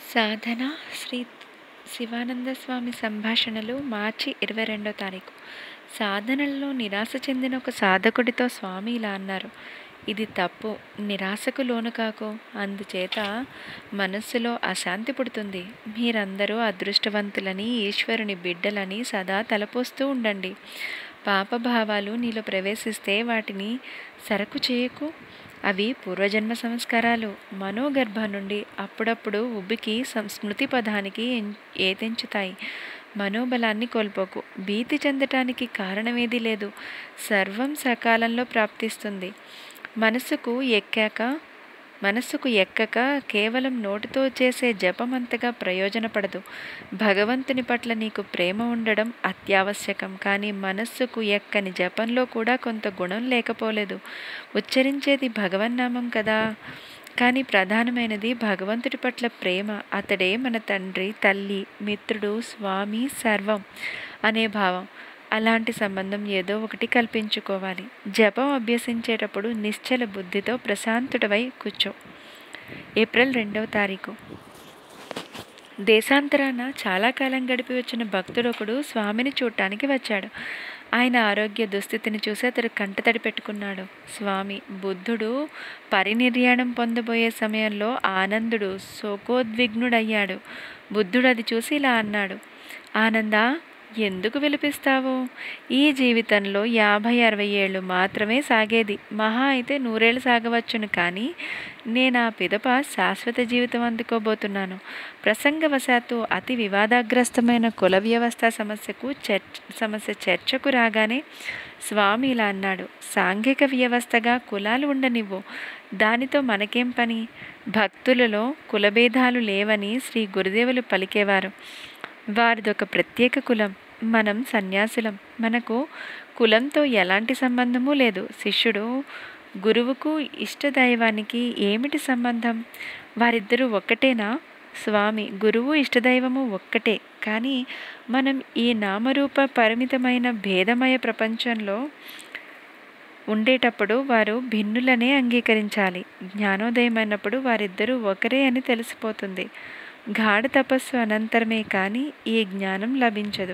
సాధన శ్రీ శివానంద స్వామి సంభాషణలు మార్చి ఇరవై రెండో తారీఖు సాధనలలో నిరాశ చెందిన ఒక సాధకుడితో స్వామి ఇలా అన్నారు ఇది తప్పు నిరాశకు లోను కాకు అందుచేత మనస్సులో అశాంతి పుడుతుంది మీరందరూ అదృష్టవంతులని ఈశ్వరుని బిడ్డలని సదా తలపోస్తూ ఉండండి పాపభావాలు నీలో ప్రవేశిస్తే వాటిని సరకు చేయకు అవి పూర్వజన్మ సంస్కారాలు మనోగర్భం నుండి అప్పుడప్పుడు ఉబ్బికి సంస్మృతి పదానికి ఎం- ఏతెంచుతాయి మనోబలాన్ని కోల్పోకు భీతి చెందటానికి కారణమేదీ లేదు సర్వం సకాలంలో ప్రాప్తిస్తుంది మనసుకు ఎక్కాక మనస్సుకు ఎక్కక కేవలం నోటితో చేసే జపం అంతగా ప్రయోజనపడదు భగవంతుని పట్ల నీకు ప్రేమ ఉండడం అత్యావశ్యకం కానీ మనస్సుకు ఎక్కని జపంలో కూడా కొంత గుణం లేకపోలేదు ఉచ్చరించేది భగవన్నామం కదా కానీ ప్రధానమైనది భగవంతుడి పట్ల ప్రేమ అతడే మన తండ్రి తల్లి మిత్రుడు స్వామి సర్వం అనే భావం అలాంటి సంబంధం ఏదో ఒకటి కల్పించుకోవాలి జపం అభ్యసించేటప్పుడు నిశ్చల బుద్ధితో ప్రశాంతుడవై కూర్చో ఏప్రిల్ రెండవ తారీఖు దేశాంతరాన చాలా కాలం గడిపి వచ్చిన భక్తుడొకడు స్వామిని చూడటానికి వచ్చాడు ఆయన ఆరోగ్య దుస్థితిని చూసి అతడు కంటతడి పెట్టుకున్నాడు స్వామి బుద్ధుడు పరినిర్యాణం పొందబోయే సమయంలో ఆనందుడు శోకోద్విగ్నుడయ్యాడు బుద్ధుడు అది చూసి ఇలా అన్నాడు ఆనందా ఎందుకు విలిపిస్తావు ఈ జీవితంలో యాభై అరవై ఏళ్ళు మాత్రమే సాగేది మహా అయితే నూరేళ్ళు సాగవచ్చును కానీ నేను ఆ పిదప శాశ్వత జీవితం అందుకోబోతున్నాను ప్రసంగవశాత్తు అతి వివాదాగ్రస్తమైన కుల వ్యవస్థ సమస్యకు చర్చ సమస్య చర్చకు రాగానే స్వామి ఇలా అన్నాడు సాంఘిక వ్యవస్థగా కులాలు ఉండనివ్వు దానితో మనకేం పని భక్తులలో కులభేదాలు లేవని శ్రీ గురుదేవులు పలికేవారు వారిదొక ప్రత్యేక కులం మనం సన్యాసులం మనకు కులంతో ఎలాంటి సంబంధము లేదు శిష్యుడు గురువుకు ఇష్టదైవానికి ఏమిటి సంబంధం వారిద్దరూ ఒక్కటేనా స్వామి గురువు ఇష్టదైవము ఒక్కటే కానీ మనం ఈ నామరూప పరిమితమైన భేదమయ ప్రపంచంలో ఉండేటప్పుడు వారు భిన్నులనే అంగీకరించాలి జ్ఞానోదయమైనప్పుడు వారిద్దరూ ఒకరే అని తెలిసిపోతుంది గాఢ తపస్సు అనంతరమే కానీ ఈ జ్ఞానం లభించదు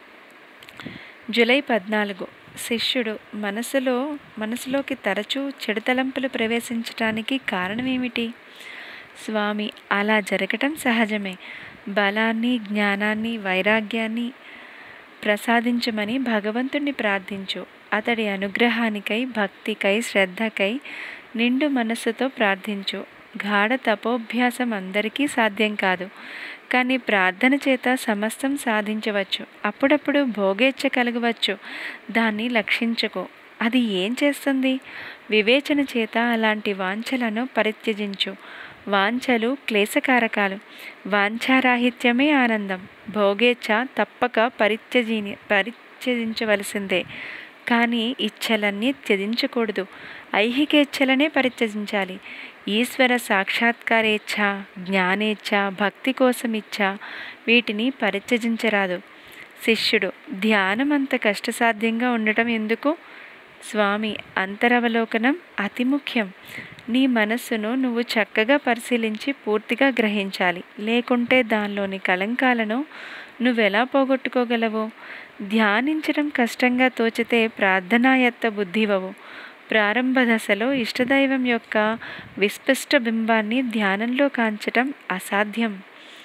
జూలై పద్నాలుగు శిష్యుడు మనసులో మనసులోకి తరచూ చెడు తలంపులు ప్రవేశించటానికి కారణమేమిటి స్వామి అలా జరగటం సహజమే బలాన్ని జ్ఞానాన్ని వైరాగ్యాన్ని ప్రసాదించమని భగవంతుణ్ణి ప్రార్థించు అతడి అనుగ్రహానికై భక్తికై శ్రద్ధకై నిండు మనస్సుతో ప్రార్థించు గాఢ తపోభ్యాసం అందరికీ సాధ్యం కాదు కానీ ప్రార్థన చేత సమస్తం సాధించవచ్చు అప్పుడప్పుడు భోగేచ్ఛ కలగవచ్చు దాన్ని లక్షించుకో అది ఏం చేస్తుంది వివేచన చేత అలాంటి వాంఛలను పరిత్యజించు వాంఛలు క్లేశకారకాలు వాంఛారాహిత్యమే ఆనందం భోగేచ్ఛ తప్పక పరిత్యజిని పరిత్యజించవలసిందే కానీ ఇచ్ఛలన్నీ త్యజించకూడదు ఐహికేచ్ఛలనే పరిత్యజించాలి ఈశ్వర సాక్షాత్కారేచ్ఛ జ్ఞానేచ్ఛ భక్తి కోసం ఇచ్ఛ వీటిని పరిత్యజించరాదు శిష్యుడు ధ్యానం అంత కష్టసాధ్యంగా ఉండటం ఎందుకు స్వామి అంతరవలోకనం అతి ముఖ్యం నీ మనస్సును నువ్వు చక్కగా పరిశీలించి పూర్తిగా గ్రహించాలి లేకుంటే దానిలోని కలంకాలను నువ్వెలా పోగొట్టుకోగలవు ధ్యానించడం కష్టంగా తోచితే ప్రార్థనాయత్త బుద్ధివవు ప్రారంభ దశలో ఇష్టదైవం యొక్క విస్పష్ట బింబాన్ని ధ్యానంలో కాంచటం అసాధ్యం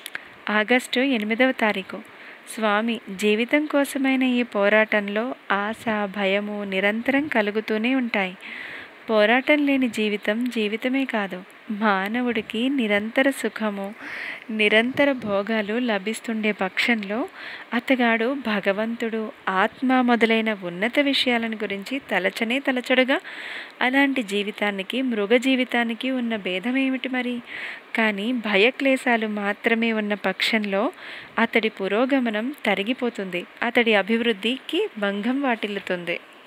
ఆగస్టు ఎనిమిదవ తారీఖు స్వామి జీవితం కోసమైన ఈ పోరాటంలో ఆశ భయము నిరంతరం కలుగుతూనే ఉంటాయి పోరాటం లేని జీవితం జీవితమే కాదు మానవుడికి నిరంతర సుఖము నిరంతర భోగాలు లభిస్తుండే పక్షంలో అతగాడు భగవంతుడు ఆత్మ మొదలైన ఉన్నత విషయాలను గురించి తలచనే తలచడుగా అలాంటి జీవితానికి మృగ జీవితానికి ఉన్న భేదం ఏమిటి మరి కానీ భయక్లేశాలు మాత్రమే ఉన్న పక్షంలో అతడి పురోగమనం తరిగిపోతుంది అతడి అభివృద్ధికి భంగం వాటిల్లుతుంది